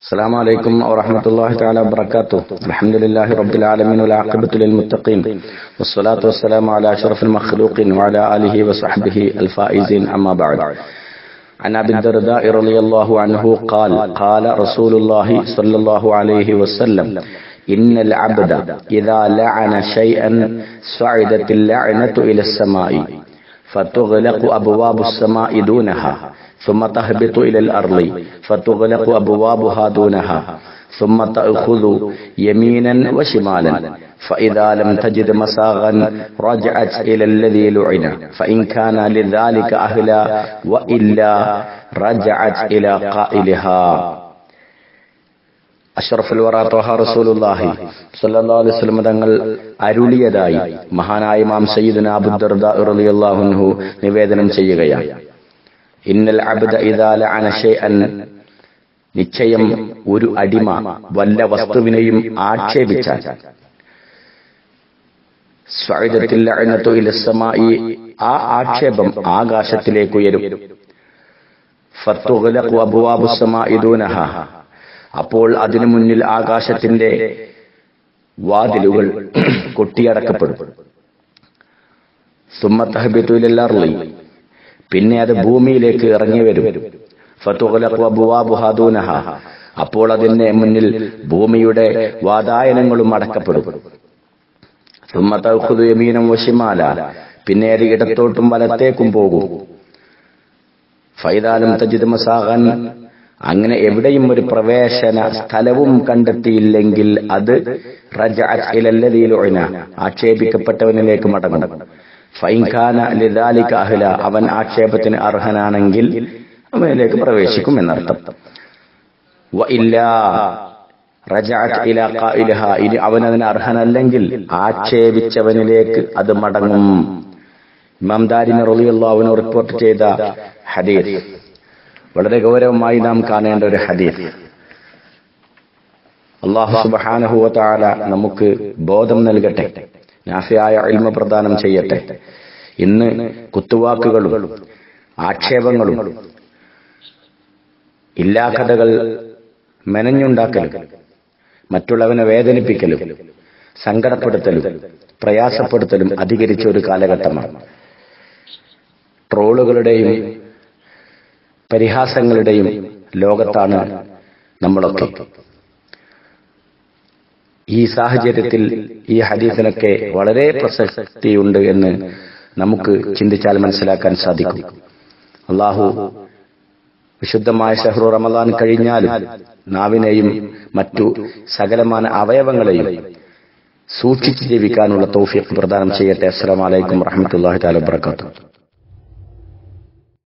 السلام عليكم ورحمة الله تعالى وبركاته الحمد لله رب العالمين والعاقبة للمتقين والصلاة والسلام على أشرف المخلوقين وعلى آله وصحبه الفائزين أما بعد عن أبي الدرداء رضي الله عنه قال قال رسول الله صلى الله عليه وسلم إن العبد إذا لعن شيئا صعدت اللعنة إلى السماء فتغلق أبواب السماء دونها ثم تهبط إلى الأرض فتغلق أبوابها دونها ثم تأخذ يمينا وشمالا فإذا لم تجد مساغا رجعت إلى الذي لعن فإن كان لذلك أهلا وإلا رجعت إلى قائلها അഷ്റഫുൽ വറാത്തോഹ റസൂലുള്ളാഹി സല്ലല്ലാഹു അലൈഹി വസല്ലം തങ്ങൾ അരുളിയതായി മഹാനായ ഇമാം സയ്യിദുന അബൂദർദ റളിയല്ലാഹു അൻഹു നിവേദനം ചെയ്യുകയാണ് ഇന്നൽ അബ്ദ ഇദാ ലഅന ഷൈഅൻ നിശ്ചയം ഒരു അടിമ വല്ല വസ്തുവിനെയും ആക്ഷേപിച്ചാൽ സ്വൈദത്തിൽ ലഅനതു ഇല സമായി ആ ആക്ഷേപം ആകാശത്തിലേക്ക് ഉയരും ഫത്തുഗ്ലഖു അബ്വാബു സമായി ദൂനഹ അപ്പോൾ അതിനു മുന്നിൽ ആകാശത്തിന്റെ വാതിലുകൾ കൊട്ടിയടക്കപ്പെടും സുമ്മത്തഹബിത്തുലി പിന്നെ അത് ഭൂമിയിലേക്ക് ഇറങ്ങി വരും ഫത്തുഹുവാബുഹാദൂനഹ അപ്പോൾ അതിന്റെ മുന്നിൽ ഭൂമിയുടെ വാതായനങ്ങളും അടക്കപ്പെടും സുമ്മത്തഹുദു യമീനം വശിമാല പിന്നെ അത് ഇടത്തോട്ടും വലത്തേക്കും പോകും ഫൈതാലും തജിദ് മസാഖൻ അങ്ങനെ എവിടെയും ഒരു പ്രവേശന സ്ഥലവും കണ്ടെത്തിയില്ലെങ്കിൽ അത് റജഅലല്ലതീലുന ആക്ഷേപിക്കപ്പെട്ടവനിലേക്ക് മടങ്ങും ഫൈൻഖാന ലിദാലിക അഹ്ല അവൻ ആക്ഷേപത്തിന് അർഹനാണെങ്കിൽ അവനിലേക്ക് പ്രവേശിക്കും എന്നർത്ഥം ഇല്ല ഇനി അവൻ അതിന് അർഹനല്ലെങ്കിൽ ആക്ഷേപിച്ചവനിലേക്ക് അത് മടങ്ങും ഇമാംദാരിന് റളിയല്ലാഹുവിനെ റിപ്പോർട്ട് ചെയ്ത ഹദീസ് വളരെ ഗൗരവമായി നാം കാണേണ്ട ഒരു ഹദീസ് അള്ളാഹു സുബാനഹുവ താല നമുക്ക് ബോധം നൽകട്ടെ നാഫിയായ ഇൽമ പ്രദാനം ചെയ്യട്ടെ ഇന്ന് കുത്തുവാക്കുകളും ആക്ഷേപങ്ങളും ഇല്ലാ കഥകൾ മെനഞ്ഞുണ്ടാക്കലും മറ്റുള്ളവനെ വേദനിപ്പിക്കലും സങ്കടപ്പെടുത്തലും പ്രയാസപ്പെടുത്തലും അധികരിച്ച ഒരു കാലഘട്ടമാണ് ട്രോളുകളുടെയും പരിഹാസങ്ങളുടെയും ലോകത്താണ് നമ്മളൊക്കെ ഈ സാഹചര്യത്തിൽ ഈ ഹദീസിനൊക്കെ വളരെ പ്രസക്തിയുണ്ട് എന്ന് നമുക്ക് ചിന്തിച്ചാൽ മനസ്സിലാക്കാൻ സാധിക്കും അള്ളാഹു വിശുദ്ധമായ ഷഹ്റു റമദാൻ കഴിഞ്ഞാലും നാവിനെയും മറ്റു സകലമായ അവയവങ്ങളെയും സൂക്ഷിച്ച് ജീവിക്കാനുള്ള തൗഫീഖ് പ്രദാനം ചെയ്യട്ടെ അസ്സലാം വലൈക്കും വറഹമത്തല്ലാഹി താല വാത്തു